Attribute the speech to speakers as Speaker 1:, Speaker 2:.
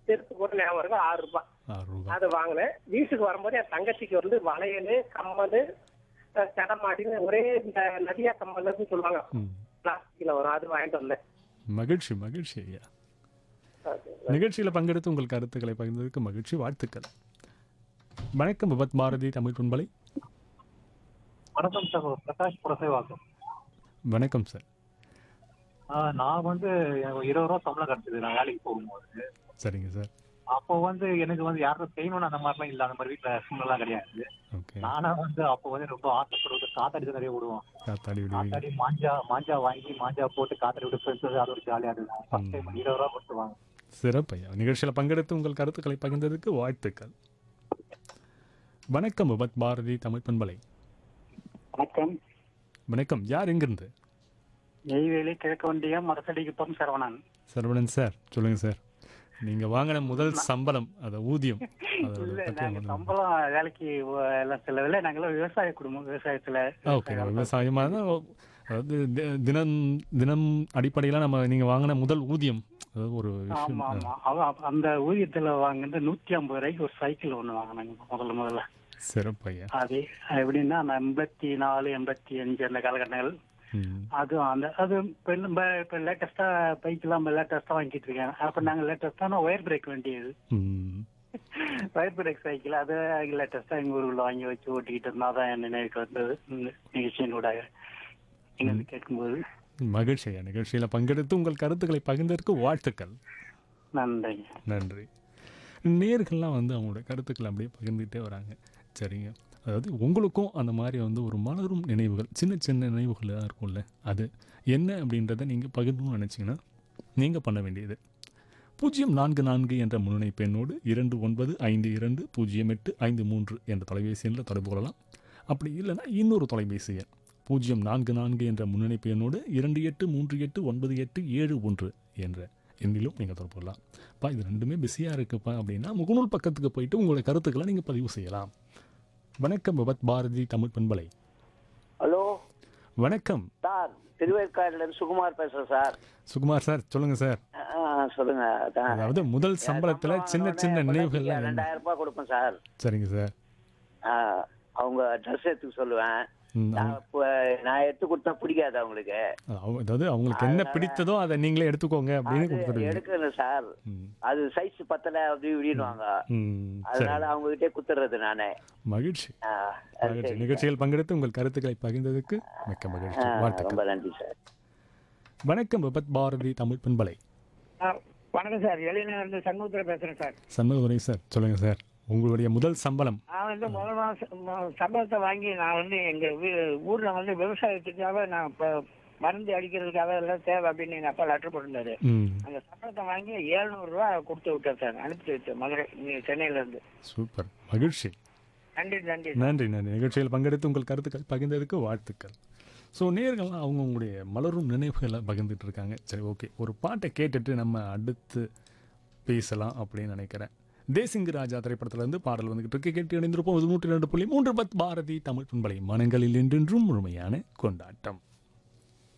Speaker 1: செருப்பு கூட ஞாபகம் இருக்கும் ஆறு ரூபாய்
Speaker 2: ஆறு ரூபா
Speaker 1: அதை வாங்கினேன் வீட்டுக்கு வரும்போது என் தங்கச்சிக்கு வந்து வளையல் கம்மல் சடமாட்டின்னு ஒரே இந்த நதியா கம்மல்னு சொல்லுவாங்க
Speaker 2: ம்
Speaker 1: பிளாஸ்டிக்ல வரும் அது வாங்கிட்டு வந்தேன்
Speaker 2: மகிழ்ச்சி மகிழ்ச்சி ஐயா நிகழ்ச்சியில் பங்கெடுத்து உங்கள் கருத்துக்களை பகிர்ந்ததுக்கு மகிழ்ச்சி வாழ்த்துக்கள் வணக்கம் விபத் பாரதி தமிழ் பண்பலை
Speaker 3: வணக்கம் சார் பிரகாஷ் புரசைவாக்கம்
Speaker 2: வணக்கம் சார்
Speaker 3: ஆஹ் நான் வந்து எனக்கு இருபது ரூபா சம்பளம் கிடைச்சது நான் வேலைக்கு போகும்போது
Speaker 2: சரிங்க சார்
Speaker 3: அப்போ வந்து எனக்கு வந்து யாரும் செய்யணும்னு அந்த மாதிரிலாம் இல்லை அந்த மாதிரி வீட்டுல சூழ்நிலாம் கிடையாது
Speaker 2: ஓகே
Speaker 3: நானா வந்து அப்போ வந்து ரொம்ப ஆசைப்படுறது காத்தாடி தான் நிறைய விடுவோம்
Speaker 2: காத்தாடி விடுவீங்க
Speaker 3: காத்தாடி மாஞ்சா மாஞ்சா வாங்கி மாஞ்சா போட்டு காத்தாடி விட்டு ஃப்ரெண்ட்ஸ் அது ஒரு ஜாலியா இருக்கும் ஃபர்ஸ்ட் டைம் இருபது ரூபா கொடுத்துருவாங்க
Speaker 2: சிறப்பையா நிகழ்ச்சியில் பங்கெடுத்து உங்கள் கருத்துக்களை பகிர்ந்ததுக்கு வாழ்த்துக்கள் வணக்கம் விபத் பாரதி தமிழ் பண்பலை
Speaker 4: வணக்கம்
Speaker 2: வணக்கம் யார் எங்கிருந்து
Speaker 4: நெய்வேலி கிழக்கு வண்டியம் மரசடிக்குப்பம் சரவணன்
Speaker 2: சரவணன் சார் சொல்லுங்க சார் நீங்க வாங்கின முதல் சம்பளம் அது ஊதியம் அதோட
Speaker 4: இல்ல
Speaker 2: பத்தி
Speaker 4: நாங்க
Speaker 2: ஒண்ணு-
Speaker 4: சம்பளம் வேலைக்கு வ- எல்லாம் செல்லவில்லை நாங்களாம் விவசாய குடும்பம் விவசாயத்துல
Speaker 2: ஓகே விவசாயமாக தான் அதாவது தி- தினம் தினம் அடிப்படையில் நம்ம நீங்கள் வாங்கின முதல் ஊதியம் அதாவது ஒரு விஷயம்
Speaker 4: ஆமா ஆமா அவ- அப்ப அந்த ஊதியத்துல வாங்கிட்டு நூத்தி ஐம்பது ரூபாய்க்கு ஒரு சைக்கிள் ஒண்ணு வாங்கினாங்க முதல்ல முதல்ல
Speaker 2: சிறப்பையா
Speaker 4: அது எப்படின்னா அந்த எண்பத்தி நாலு எண்பத்தி அஞ்சு அந்த காலகட்டங்கள்
Speaker 2: ம்
Speaker 4: அது அந்த அது இப்ப இன்னும் ப- இப்ப லேட்டஸ்டா பைக்கெல்லாம் லேட்டஸ்டா வாங்கிட்டு இருக்கேன் அப்ப நாங்க லேட்டஸ்டான ஒயர் பிரேக் வேண்டியது
Speaker 2: ம்
Speaker 4: ஒயர் பிரேக் சைக்கிள் அது லேட்டஸ்டா எங்க ஊருக்குள்ள வாங்கி வச்சு ஓட்டிக்கிட்டு இருந்தா தான் என் நினைவுக்கு வந்தது இந்த நிகழ்ச்சியினூட நீங்க வந்து கேட்கும்போது
Speaker 2: மகிழ்ச்சி ஐயா நிகழ்ச்சியில் பங்கெடுத்து உங்கள் கருத்துக்களை பகிர்ந்ததற்கு வாழ்த்துக்கள்
Speaker 4: நன்றிங்க
Speaker 2: நன்றி நேர்கள்லாம் வந்து அவங்களோட கருத்துக்களை அப்படியே பகிர்ந்துகிட்டே வராங்க சரிங்க அதாவது உங்களுக்கும் அந்த மாதிரி வந்து ஒரு மலரும் நினைவுகள் சின்ன சின்ன நினைவுகளாக இருக்கும்ல அது என்ன அப்படின்றத நீங்கள் பகிர்ந்தணும்னு நினச்சிங்கன்னா நீங்கள் பண்ண வேண்டியது பூஜ்ஜியம் நான்கு நான்கு என்ற முன்னிணைப்பு எண்ணோடு இரண்டு ஒன்பது ஐந்து இரண்டு பூஜ்ஜியம் எட்டு ஐந்து மூன்று என்ற தொலைபேசி எண்ணில் தொடர்பு கொள்ளலாம் அப்படி இல்லைன்னா இன்னொரு தொலைபேசி எண் பூஜ்ஜியம் நான்கு நான்கு என்ற முன்னிணைப்பு எண்ணோடு இரண்டு எட்டு மூன்று எட்டு ஒன்பது எட்டு ஏழு ஒன்று என்ற எண்ணிலும் நீங்கள் தொடர்பு கொள்ளலாம் அப்பா இது ரெண்டுமே பிஸியாக இருக்குப்பா அப்படின்னா முகநூல் பக்கத்துக்கு போயிட்டு உங்களோட கருத்துக்களை நீங்கள் பதிவு செய்யலாம் வணக்கம் விபத் பாரதி தமிழ் பண்பலை
Speaker 5: ஹலோ
Speaker 2: வணக்கம்
Speaker 5: சார் திருவேற்காடுல இருந்து சுகுமார் பேசுறேன் சார்
Speaker 2: சுகுமார் சார் சொல்லுங்க சார்
Speaker 5: ஆ, சொல்லுங்க அதான்.
Speaker 2: அதாவது முதல் சம்பளத்தில் சின்ன சின்ன
Speaker 5: சம்பளம்
Speaker 2: நினைவுகள்லாம் என்ன?
Speaker 5: ரெண்டாயிரம் ரூபாய் கொடுப்பேன் சார்
Speaker 2: சரிங்க சார்
Speaker 5: ஆ, அவங்க ட்ரெஸ் எடுத்துக்க சொல்லுவேன்
Speaker 2: ம்,
Speaker 5: நான் இப்ப- நான் எடுத்து கொடுத்தா பிடிக்காது அவங்களுக்கு
Speaker 2: அவங்க- அதாவது அவங்களுக்கு என்ன பிடித்ததோ அதை நீங்களே எடுத்துக்கோங்க அப்படின்னு
Speaker 5: அது
Speaker 2: கொடுத்துருவீங்க
Speaker 5: எடுக்கணும் சார்
Speaker 2: ம்,
Speaker 5: அது சைஸ் பத்தல அப்படி இப்படின்னுவாங்க
Speaker 2: ம், சரி
Speaker 5: அதனால அவங்க கிட்டே குத்துறது நானே
Speaker 2: மகிழ்ச்சி
Speaker 5: ஆ, அது
Speaker 2: மகிழ்ச்சி
Speaker 5: சரி.
Speaker 2: நிகழ்ச்சியில் பங்கெடுத்து உங்கள் கருத்துக்களை பகிர்ந்ததுக்கு மிக்க மகிழ்ச்சி
Speaker 5: ஆ,
Speaker 2: வாழ்த்துக்கள்
Speaker 5: ரொம்ப நன்றி சார்
Speaker 2: வணக்கம் விபத் பாரதி தமிழ் பண்பலை
Speaker 1: வணக்கம் சார் எளினா இருந்து சண்முகத்துல பேசுறேன் சார்
Speaker 2: சண்முகதுரை சார் சொல்லுங்க சார் உங்களுடைய முதல் சம்பளம்
Speaker 1: நான் வந்து முதல் மாசம் ம- சம்பளத்தை வாங்கி நான் வந்து எங்க வீ- ஊர்ல வந்து விவசாயத்துக்காக நான் இப்ப மருந்து அடிக்கிறதுக்காக எல்லாம் தேவை அப்படின்னு எங்க அப்பா லெட்டர் போட்டிருந்தாரு
Speaker 2: ம்
Speaker 1: அந்த சம்பளத்தை வாங்கி 700 ரூபாய் கொடுத்து விட்டேன் சார் அனுப்பிச்சு வச்சேன் மதுரை இங்க சென்னையில இருந்து
Speaker 2: சூப்பர் மகிழ்ச்சி
Speaker 1: நன்றி நன்றி
Speaker 2: நன்றி நன்றி நிகழ்ச்சியில் பங்கெடுத்து உங்கள் கருத்துக்கள் பகிர்ந்ததுக்கு வாழ்த்துக்கள் ஸோ நேர்கள்லாம் அவங்கவுங்களுடைய மலரும் நினைவுகளை பகிர்ந்துட்டு இருக்காங்க சரி ஓகே ஒரு பாட்டை கேட்டுட்டு நம்ம அடுத்து பேசலாம் அப்படின்னு நினைக்கிறேன் தேசிங்கு ராஜா திரைப்படத்திலிருந்து பாடல் வந்துகிட்டு இருக்கு கேட்டு இணைந்திருப்போம் இது நூற்றி ரெண்டு புள்ளி மூன்று பத் பாரதி தமிழ் பண்பலை மனங்களில் என்றென்றும் முழுமையான கொண்டாட்டம்